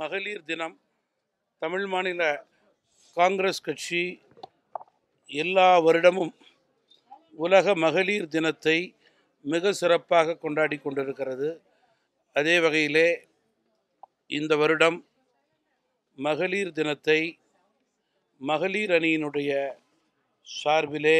மகளிர் தினம் தமிழ் மாநில காங்கிரஸ் கட்சி எல்லா வருடமும் உலக மகளிர் தினத்தை மிக சிறப்பாக கொண்டாடி கொண்டிருக்கிறது அதே வகையிலே இந்த வருடம் மகளிர் தினத்தை மகளிர் அணியினுடைய சார்பிலே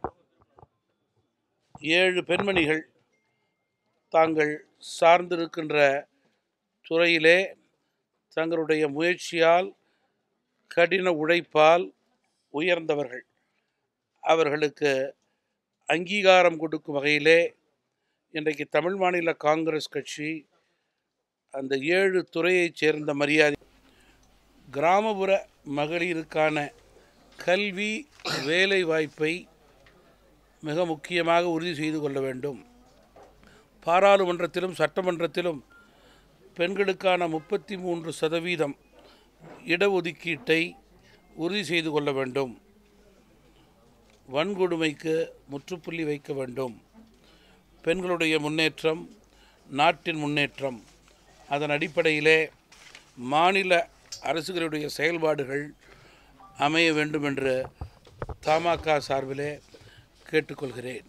ஏழு பெண்மணிகள் தாங்கள் சார்ந்திருக்கின்ற துறையிலே தங்களுடைய முயற்சியால் கடின உழைப்பால் உயர்ந்தவர்கள் அவர்களுக்கு அங்கீகாரம் கொடுக்கும் வகையிலே இன்றைக்கு தமிழ் மாநில காங்கிரஸ் கட்சி அந்த ஏழு துறையைச் சேர்ந்த மரியாதை கிராமப்புற மகளிருக்கான கல்வி வேலை வாய்ப்பை மிக முக்கியமாக உறுதி செய்து கொள்ள வேண்டும் பாராளுமன்றத்திலும் சட்டமன்றத்திலும் பெண்களுக்கான முப்பத்தி மூன்று சதவீதம் இடஒதுக்கீட்டை உறுதி செய்து கொள்ள வேண்டும் வன்கொடுமைக்கு முற்றுப்புள்ளி வைக்க வேண்டும் பெண்களுடைய முன்னேற்றம் நாட்டின் முன்னேற்றம் அதன் அடிப்படையிலே மாநில அரசுகளுடைய செயல்பாடுகள் அமைய வேண்டும் என்று தமாக சார்பிலே கேட்டுக்கொள்கிறேன்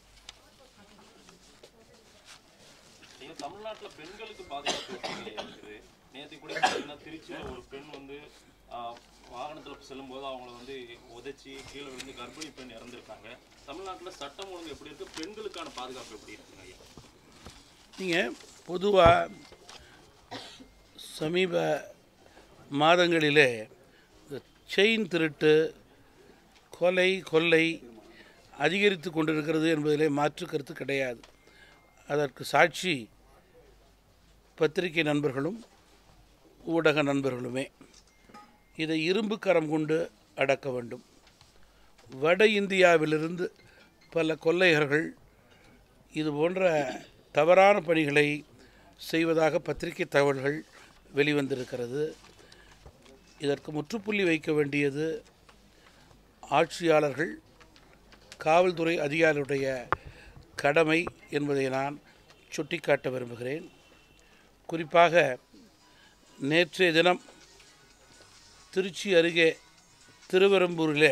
நீங்க தமிழ்நாட்டுல பெண்களுக்கு பாதுகாப்பு எப்படி இருக்குது நேற்று கூட பார்த்தீங்கன்னா திருச்சியில ஒரு பெண் வந்து ஆஹ், வாகனத்துல செல்லும்போது அவங்கள வந்து உதைச்சி கீழே விழுந்து கர்ப்பிணி பெண் இறந்திருக்காங்க தமிழ்நாட்டுல சட்டம் ஒழுங்கு எப்படி இருக்கு பெண்களுக்கான பாதுகாப்பு எப்படி இருக்குங்க ஐயா நீங்கள் பொதுவாக சமீப மாதங்களிலே இந்த செயின் திருட்டு கொலை கொள்ளை அதிகரித்து கொண்டிருக்கிறது என்பதிலே மாற்று கருத்து கிடையாது அதற்கு சாட்சி பத்திரிகை நண்பர்களும் ஊடக நண்பர்களுமே இதை இரும்பு கரம் கொண்டு அடக்க வேண்டும் வட இந்தியாவிலிருந்து பல கொள்ளையர்கள் இது போன்ற தவறான பணிகளை செய்வதாக பத்திரிகை தகவல்கள் வெளிவந்திருக்கிறது இதற்கு முற்றுப்புள்ளி வைக்க வேண்டியது ஆட்சியாளர்கள் காவல்துறை அதிகாரிகளுடைய கடமை என்பதை நான் சுட்டிக்காட்ட விரும்புகிறேன் குறிப்பாக நேற்றைய தினம் திருச்சி அருகே திருவெரும்பூரிலே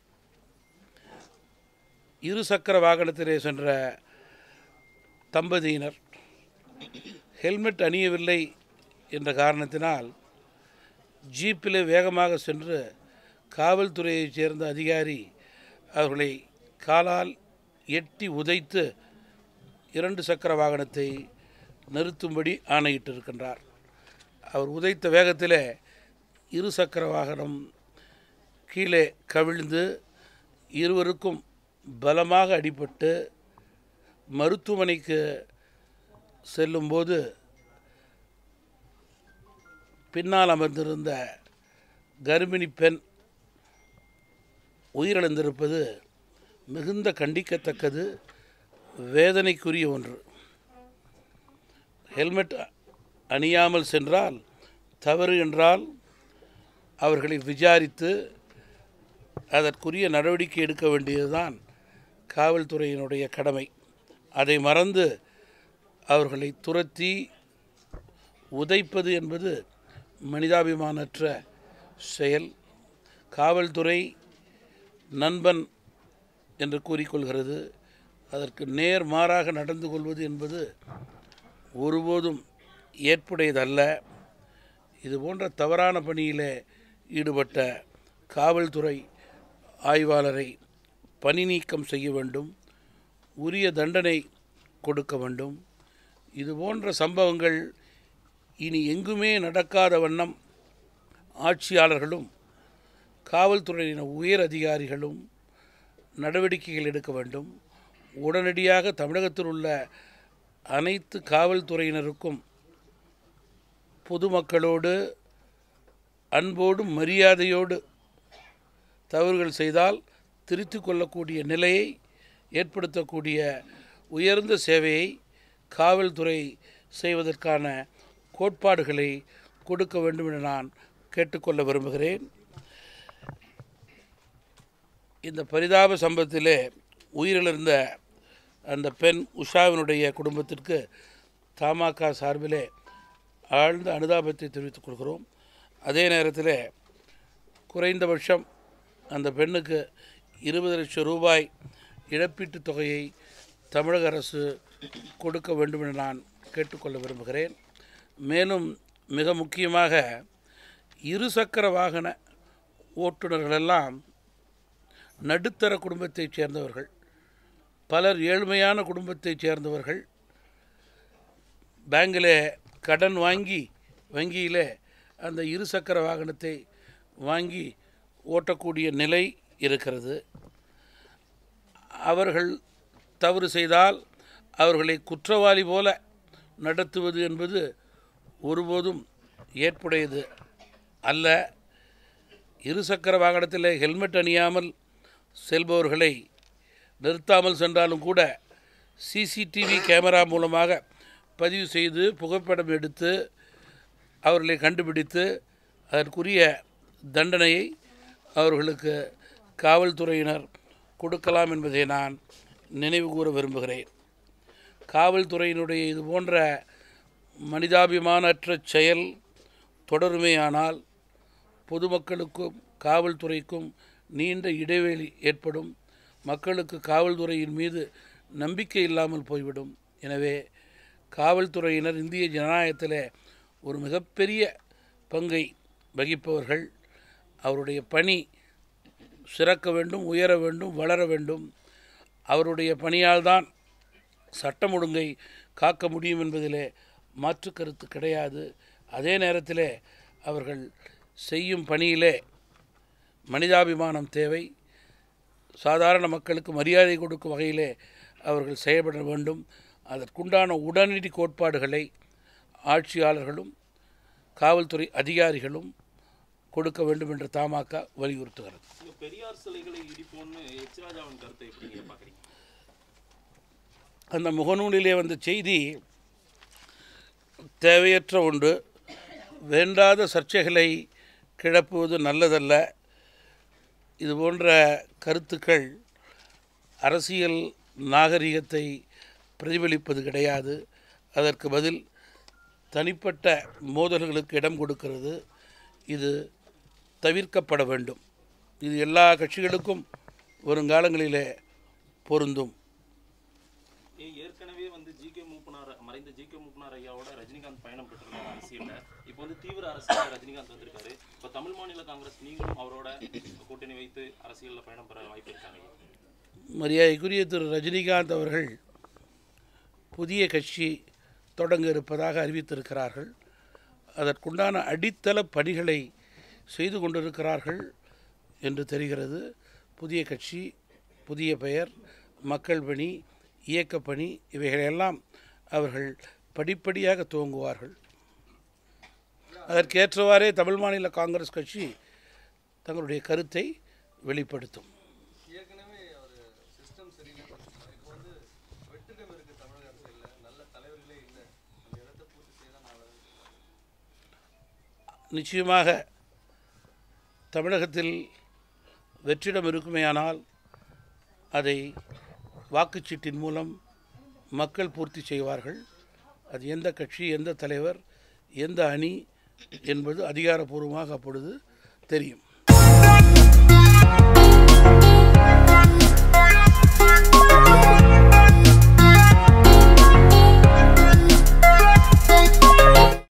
இரு சக்கர வாகனத்திலே சென்ற தம்பதியினர் ஹெல்மெட் அணியவில்லை என்ற காரணத்தினால் ஜீப்பில் வேகமாக சென்று காவல்துறையைச் சேர்ந்த அதிகாரி அவர்களை காலால் எட்டி உதைத்து இரண்டு சக்கர வாகனத்தை நிறுத்தும்படி ஆணையிட்டிருக்கின்றார் அவர் உதைத்த வேகத்தில் இரு சக்கர வாகனம் கீழே கவிழ்ந்து இருவருக்கும் பலமாக அடிபட்டு மருத்துவமனைக்கு செல்லும்போது பின்னால் அமர்ந்திருந்த கர்ப்பிணி பெண் உயிரிழந்திருப்பது மிகுந்த கண்டிக்கத்தக்கது வேதனைக்குரிய ஒன்று ஹெல்மெட் அணியாமல் சென்றால் தவறு என்றால் அவர்களை விசாரித்து அதற்குரிய நடவடிக்கை எடுக்க வேண்டியதுதான் காவல்துறையினுடைய கடமை அதை மறந்து அவர்களை துரத்தி உதைப்பது என்பது மனிதாபிமானற்ற செயல் காவல்துறை நண்பன் என்று கூறிக்கொள்கிறது அதற்கு நேர் மாறாக நடந்து கொள்வது என்பது ஒருபோதும் ஏற்புடையதல்ல இது போன்ற தவறான பணியிலே ஈடுபட்ட காவல்துறை ஆய்வாளரை பணி நீக்கம் செய்ய வேண்டும் உரிய தண்டனை கொடுக்க வேண்டும் இது போன்ற சம்பவங்கள் இனி எங்குமே நடக்காத வண்ணம் ஆட்சியாளர்களும் காவல்துறையின உயர் அதிகாரிகளும் நடவடிக்கைகள் எடுக்க வேண்டும் உடனடியாக தமிழகத்தில் உள்ள அனைத்து காவல்துறையினருக்கும் பொதுமக்களோடு அன்போடும் மரியாதையோடு தவறுகள் செய்தால் திருத்திக் கொள்ளக்கூடிய நிலையை ஏற்படுத்தக்கூடிய உயர்ந்த சேவையை காவல்துறை செய்வதற்கான கோட்பாடுகளை கொடுக்க வேண்டும் என நான் கேட்டுக்கொள்ள விரும்புகிறேன் இந்த பரிதாப சம்பவத்திலே உயிரிழந்த அந்த பெண் உஷாவினுடைய குடும்பத்திற்கு தமாக சார்பிலே ஆழ்ந்த அனுதாபத்தை தெரிவித்துக் கொள்கிறோம் அதே நேரத்தில் குறைந்தபட்சம் அந்த பெண்ணுக்கு இருபது லட்சம் ரூபாய் இழப்பீட்டுத் தொகையை தமிழக அரசு கொடுக்க வேண்டும் என நான் கேட்டுக்கொள்ள விரும்புகிறேன் மேலும் மிக முக்கியமாக இருசக்கர வாகன ஓட்டுநர்களெல்லாம் நடுத்தர குடும்பத்தைச் சேர்ந்தவர்கள் பலர் ஏழ்மையான குடும்பத்தைச் சேர்ந்தவர்கள் பேங்கில் கடன் வாங்கி வங்கியில் அந்த இருசக்கர வாகனத்தை வாங்கி ஓட்டக்கூடிய நிலை இருக்கிறது அவர்கள் தவறு செய்தால் அவர்களை குற்றவாளி போல நடத்துவது என்பது ஒருபோதும் ஏற்புடையது அல்ல இருசக்கர வாகனத்தில் ஹெல்மெட் அணியாமல் செல்பவர்களை நிறுத்தாமல் சென்றாலும் கூட சிசிடிவி கேமரா மூலமாக பதிவு செய்து புகைப்படம் எடுத்து அவர்களை கண்டுபிடித்து அதற்குரிய தண்டனையை அவர்களுக்கு காவல்துறையினர் கொடுக்கலாம் என்பதை நான் நினைவு கூற விரும்புகிறேன் காவல்துறையினுடைய இது போன்ற மனிதாபிமானற்ற செயல் தொடருமேயானால் பொதுமக்களுக்கும் காவல்துறைக்கும் நீண்ட இடைவெளி ஏற்படும் மக்களுக்கு காவல்துறையின் மீது நம்பிக்கை இல்லாமல் போய்விடும் எனவே காவல்துறையினர் இந்திய ஜனநாயகத்தில் ஒரு மிகப்பெரிய பங்கை வகிப்பவர்கள் அவருடைய பணி சிறக்க வேண்டும் உயர வேண்டும் வளர வேண்டும் அவருடைய பணியால் தான் சட்டம் ஒழுங்கை காக்க முடியும் என்பதிலே மாற்று கருத்து கிடையாது அதே நேரத்தில் அவர்கள் செய்யும் பணியிலே மனிதாபிமானம் தேவை சாதாரண மக்களுக்கு மரியாதை கொடுக்கும் வகையிலே அவர்கள் செயல்பட வேண்டும் அதற்குண்டான உடனடி கோட்பாடுகளை ஆட்சியாளர்களும் காவல்துறை அதிகாரிகளும் கொடுக்க வேண்டும் என்று தமாக வலியுறுத்துகிறது இந்த பெரியார் சிலைகளை இடிப்போம்னு எச் ராஜாவின் கருத்தை எப்படி நீங்க பாக்குறீங்க அந்த முகநூலிலே வந்த செய்தி தேவையற்ற ஒன்று வேண்டாத சர்ச்சைகளை கிளப்புவது நல்லதல்ல இது போன்ற கருத்துக்கள் அரசியல் நாகரிகத்தை பிரதிபலிப்பது கிடையாது அதற்கு பதில் தனிப்பட்ட மோதல்களுக்கு இடம் கொடுக்கிறது இது தவிர்க்கப்பட வேண்டும் இது எல்லா கட்சிகளுக்கும் வருங்காலங்களிலே பொருந்தும் ஏன் ஏற்கனவே வந்து ஜி கே மூப்பனார் மறைந்த ஜி கே மூப்பனார் ஐயாவோட ரஜினிகாந்த் பயணம் பெற்றிருக்காரு அரசியல்ல இப்போ வந்து தீவிர அரசியல் ரஜினிகாந்த் வந்திருக்காரு இப்போ தமிழ் மாநில காங்கிரஸ் நீங்களும் அவரோட கூட்டணி வைத்து அரசியல்ல பயணம் பெற வாய்ப்பு இருக்காங்க மரியாதைக்குரிய திரு ரஜினிகாந்த் அவர்கள் புதிய கட்சி தொடங்க இருப்பதாக அறிவித்திருக்கிறார்கள் அதற்குண்டான அடித்தள பணிகளை செய்து கொண்டிருக்கிறார்கள் என்று தெரிகிறது புதிய கட்சி புதிய பெயர் மக்கள் பணி இயக்கப் பணி இவைகளெல்லாம் அவர்கள் படிப்படியாக துவங்குவார்கள் அதற்கேற்றவாறே தமிழ் மாநில காங்கிரஸ் கட்சி தங்களுடைய கருத்தை வெளிப்படுத்தும் ஏற்கனவே அவர் சிஸ்டம் சரியில்லைன்னு சொல்லிட்டாரு. இப்போ வந்து வெற்றிடம் இருக்கு தமிழக அரசியல்ல நல்ல தலைவர்களே இல்லை அந்த இடத்தை பூர்த்தி செய்ய தான் நான் நிச்சயமாக தமிழகத்தில் வெற்றிடம் இருக்குமேயானால் அதை வாக்குச்சீட்டின் மூலம் மக்கள் பூர்த்தி செய்வார்கள் அது எந்த கட்சி எந்த தலைவர் எந்த அணி என்பது அதிகாரப்பூர்வமாக அப்பொழுது தெரியும்